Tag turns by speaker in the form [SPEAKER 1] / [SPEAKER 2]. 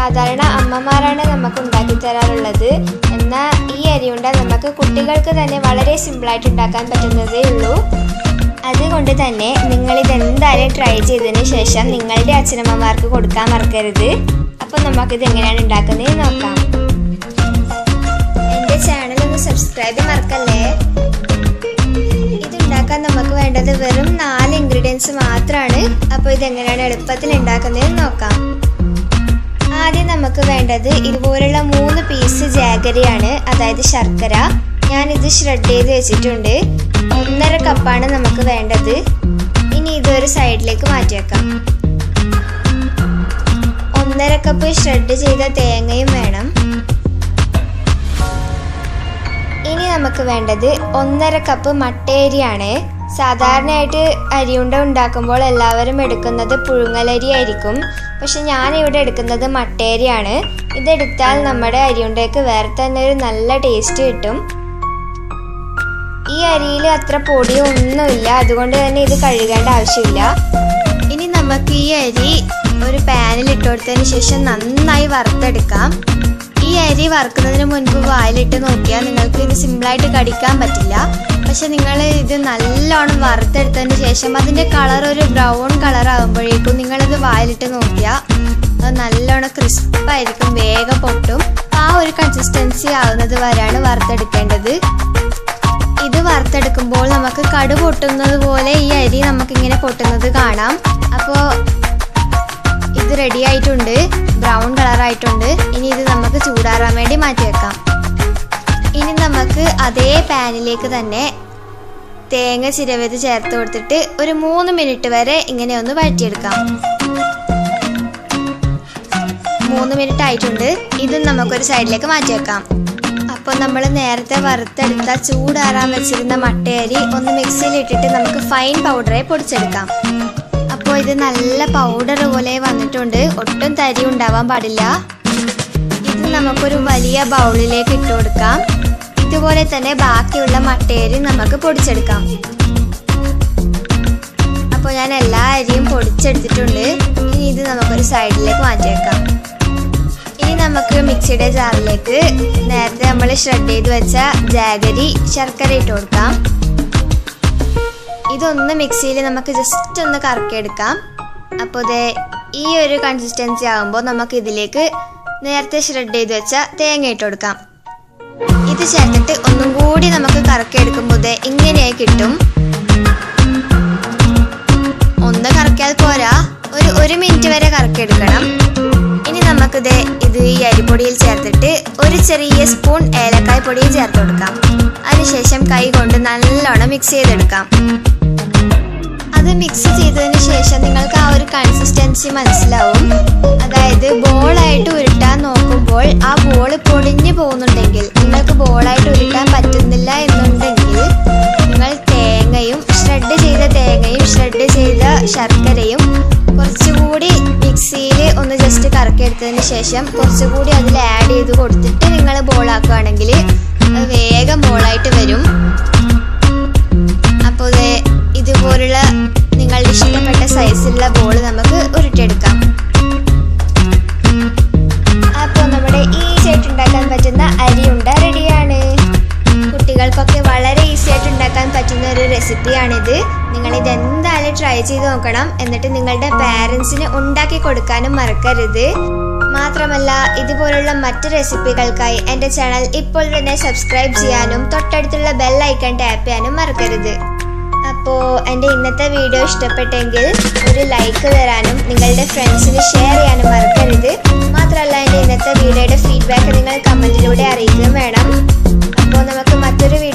[SPEAKER 1] സാധാരണ അമ്മമാരാണ് നമുക്ക് ഉണ്ടാക്കി തരാറുള്ളത് എന്നാൽ ഈ അരിയുണ്ട നമുക്ക് കുട്ടികൾക്ക് തന്നെ വളരെ സിമ്പിളായിട്ട് ഉണ്ടാക്കാൻ പറ്റുന്നതേ ഉള്ളൂ അതുകൊണ്ട് തന്നെ നിങ്ങൾ ഇതെന്തായാലും ട്രൈ ചെയ്തതിന് ശേഷം നിങ്ങളുടെ അച്ഛനമ്മമാർക്ക് കൊടുക്കാൻ മറക്കരുത് അപ്പം നമുക്കിത് എങ്ങനെയാണ് ഉണ്ടാക്കുന്നത് നോക്കാം എൻ്റെ ചാനൽ ഒന്ന് സബ്സ്ക്രൈബ് മറക്കല്ലേ ഇതുണ്ടാക്കാൻ നമുക്ക് വേണ്ടത് വെറും നാല് ഇൻഗ്രീഡിയൻസ് മാത്രമാണ് അപ്പോൾ ഇതെങ്ങനെയാണ് എളുപ്പത്തിൽ ഉണ്ടാക്കുന്നത് നോക്കാം ആദ്യം നമുക്ക് വേണ്ടത് ഇതുപോലുള്ള മൂന്ന് പീസ് ജാഗരിയാണ് അതായത് ശർക്കര ഞാനിത് ഷ്രെഡ് ചെയ്ത് വെച്ചിട്ടുണ്ട് ഒന്നര കപ്പാണ് നമുക്ക് വേണ്ടത് ഇനി ഇതൊരു സൈഡിലേക്ക് മാറ്റി വെക്കാം ഒന്നര കപ്പ് ഷ്രെഡ് ചെയ്ത തേങ്ങയും വേണം ഇനി നമുക്ക് വേണ്ടത് ഒന്നര കപ്പ് മട്ടയരിയാണ് സാധാരണയായിട്ട് അരിയുണ്ട ഉണ്ടാക്കുമ്പോൾ എല്ലാവരും എടുക്കുന്നത് പുഴുങ്ങലരി ആയിരിക്കും പക്ഷെ ഞാനിവിടെ എടുക്കുന്നത് മട്ടയരിയാണ് ഇതെടുത്താൽ നമ്മുടെ അരിയുണ്ടയ്ക്ക് വേറെ തന്നെ ഒരു നല്ല ടേസ്റ്റ് കിട്ടും ഈ അരിയിൽ അത്ര പൊടിയോ ഒന്നുമില്ല അതുകൊണ്ട് തന്നെ ഇത് കഴുകേണ്ട ആവശ്യമില്ല ഇനി നമുക്ക് ഈ അരി ഒരു പാനിൽ ഇട്ട് കൊടുത്തതിന് ശേഷം നന്നായി വറുത്തെടുക്കാം ഈ അരി വറുക്കുന്നതിന് മുൻപ് വായിലിട്ട് നോക്കിയാൽ നിങ്ങൾക്ക് ഇത് സിമ്പിളായിട്ട് കടിക്കാൻ പറ്റില്ല പക്ഷെ നിങ്ങൾ ഇത് നല്ലോണം വറുത്തെടുത്തതിന് ശേഷം അതിൻ്റെ കളർ ഒരു ബ്രൗൺ കളർ ആകുമ്പോഴേക്കും നിങ്ങളിത് വായിലിട്ട് നോക്കിയാൽ അത് നല്ലോണം ക്രിസ്പായിരിക്കും വേഗം പൊട്ടും ആ ഒരു കൺസിസ്റ്റൻസി ആവുന്നത് വരെയാണ് വറുത്തെടുക്കേണ്ടത് ഇത് വറുത്തെടുക്കുമ്പോൾ നമുക്ക് കടു പൊട്ടുന്നത് പോലെ ഈ അരി നമുക്കിങ്ങനെ പൊട്ടുന്നത് കാണാം അപ്പോൾ ഇത് റെഡി ആയിട്ടുണ്ട് ബ്രൗൺ കളർ ആയിട്ടുണ്ട് ഇനി ഇത് നമുക്ക് ചൂടാറാൻ വേണ്ടി മാറ്റി വെക്കാം ഇനി നമുക്ക് അതേ പാനിലേക്ക് തന്നെ തേങ്ങ ചിരവത് ചേർത്ത് കൊടുത്തിട്ട് ഒരു മൂന്ന് മിനിറ്റ് വരെ ഇങ്ങനെ ഒന്ന് വഴറ്റിയെടുക്കാം മൂന്ന് മിനിറ്റ് ആയിട്ടുണ്ട് ഇതും നമുക്കൊരു സൈഡിലേക്ക് മാറ്റി വെക്കാം അപ്പോൾ നമ്മൾ നേരത്തെ വറുത്തെടുത്ത ചൂടാറാൻ വെച്ചിരുന്ന മട്ടയരി ഒന്ന് മിക്സിയിൽ ഇട്ടിട്ട് നമുക്ക് ഫൈൻ പൗഡറെ പൊടിച്ചെടുക്കാം അപ്പോൾ ഇത് നല്ല പൗഡർ പോലെ വന്നിട്ടുണ്ട് ഒട്ടും തരി ഉണ്ടാവാൻ പാടില്ല ഇത് നമുക്കൊരു വലിയ ബൗളിലേക്ക് ഇട്ട് കൊടുക്കാം ഇതുപോലെ തന്നെ ബാക്കിയുള്ള മട്ടയരി നമുക്ക് പൊടിച്ചെടുക്കാം അപ്പോൾ ഞാൻ എല്ലാ അരിയും പൊടിച്ചെടുത്തിട്ടുണ്ട് ഇനി ഇത് നമുക്കൊരു സൈഡിലേക്ക് മാറ്റി വെക്കാം ഇനി നമുക്ക് മിക്സിയുടെ ജാറിലേക്ക് നേരത്തെ നമ്മൾ ഷ്രെഡ് ചെയ്ത് വെച്ച ജാഗരി ശർക്കര ഇട്ട് കൊടുക്കാം ഇതൊന്ന് മിക്സിയിൽ നമുക്ക് ജസ്റ്റ് ഒന്ന് കറക്കിയെടുക്കാം അപ്പോൾ ദേ ഈ ഒരു കൺസിസ്റ്റൻസി ആകുമ്പോൾ നമുക്ക് ഇതിലേക്ക് നേരത്തെ ഷ്രെഡ് ചെയ്ത് വെച്ച തേങ്ങ ഇട്ട് കൊടുക്കാം ഇത് ചേർത്തിട്ട് ഒന്നും കൂടി നമുക്ക് കറക്കിയെടുക്കുമ്പോൾ ദേ ഇങ്ങനെയായി കിട്ടും ഒന്ന് കറക്കിയാൽ പോരാ ഒരു ഒരു മിനിറ്റ് വരെ കറക്കിയെടുക്കണം ഇനി നമുക്കിത് ഇത് ഈ അരിപ്പൊടിയിൽ ചേർത്തിട്ട് ഒരു ചെറിയ സ്പൂൺ ഏലക്കായ് പൊടിയും ചേർത്ത് കൊടുക്കാം അതിനുശേഷം കൈ കൊണ്ട് നല്ലോണം മിക്സ് ചെയ്തെടുക്കാം അത് മിക്സ് ചെയ്തതിന് ശേഷം നിങ്ങൾക്ക് ആ ഒരു കൺസിസ്റ്റൻസി മനസ്സിലാവും അതായത് ബോളായിട്ട് ഉരുട്ടാൻ നോക്കുമ്പോൾ ആ ബോൾ പൊടിഞ്ഞു പോകുന്നുണ്ടെങ്കിൽ നിങ്ങൾക്ക് ബോളായിട്ട് ഉരുട്ടാൻ പറ്റുന്നില്ല എന്നുണ്ടെങ്കിൽ നിങ്ങൾ തേങ്ങയും ഷ്രെഡ് ചെയ്ത തേങ്ങയും ഷ്രെഡ് ചെയ്ത ശർക്കരയും കുറച്ചുകൂടി മിക്സിയിൽ ഒന്ന് ജസ്റ്റ് കറക്കിയെടുത്തതിന് ശേഷം കുറച്ചുകൂടി അതിൽ ആഡ് ചെയ്ത് കൊടുത്തിട്ട് നിങ്ങൾ ബോളാക്കുകയാണെങ്കിൽ അത് വേഗം ബോളായിട്ട് വരും അപ്പോൾ ദേ ഇതുപോലുള്ള നിങ്ങളുടെ ഇഷ്ടപ്പെട്ട സൈസിലുള്ള ബോൾ നമുക്ക് ഉരുട്ടിയെടുക്കാം അപ്പോൾ നമ്മുടെ ഈസി ആയിട്ട് ഉണ്ടാക്കാൻ പറ്റുന്ന അരിയുണ്ട റെഡിയാണ് കുട്ടികൾക്കൊക്കെ വളരെ ഈസി ആയിട്ട് ഉണ്ടാക്കാൻ പറ്റുന്ന ഒരു റെസിപ്പിയാണിത് നിങ്ങൾ ഇത് എന്തായാലും ട്രൈ ചെയ്ത് നോക്കണം എന്നിട്ട് നിങ്ങളുടെ പാരൻസിന് ഉണ്ടാക്കി കൊടുക്കാനും മറക്കരുത് മാത്രമല്ല ഇതുപോലുള്ള മറ്റ് റെസിപ്പികൾക്കായി എൻ്റെ ചാനൽ ഇപ്പോൾ തന്നെ സബ്സ്ക്രൈബ് ചെയ്യാനും തൊട്ടടുത്തുള്ള ബെൽ ഐക്കൺ ടാപ്പ് ചെയ്യാനും മറക്കരുത് അപ്പോൾ എൻ്റെ ഇന്നത്തെ വീഡിയോ ഇഷ്ടപ്പെട്ടെങ്കിൽ ഒരു ലൈക്ക് തരാനും നിങ്ങളുടെ ഫ്രണ്ട്സിന് ഷെയർ ചെയ്യാനും മറക്കരുത് മാത്രമല്ല എൻ്റെ ഇന്നത്തെ വീഡിയോയുടെ ഫീഡ്ബാക്ക് നിങ്ങൾ കമൻറ്റിലൂടെ അറിയിക്കുകയും വേണം അപ്പോൾ നമുക്ക് മറ്റൊരു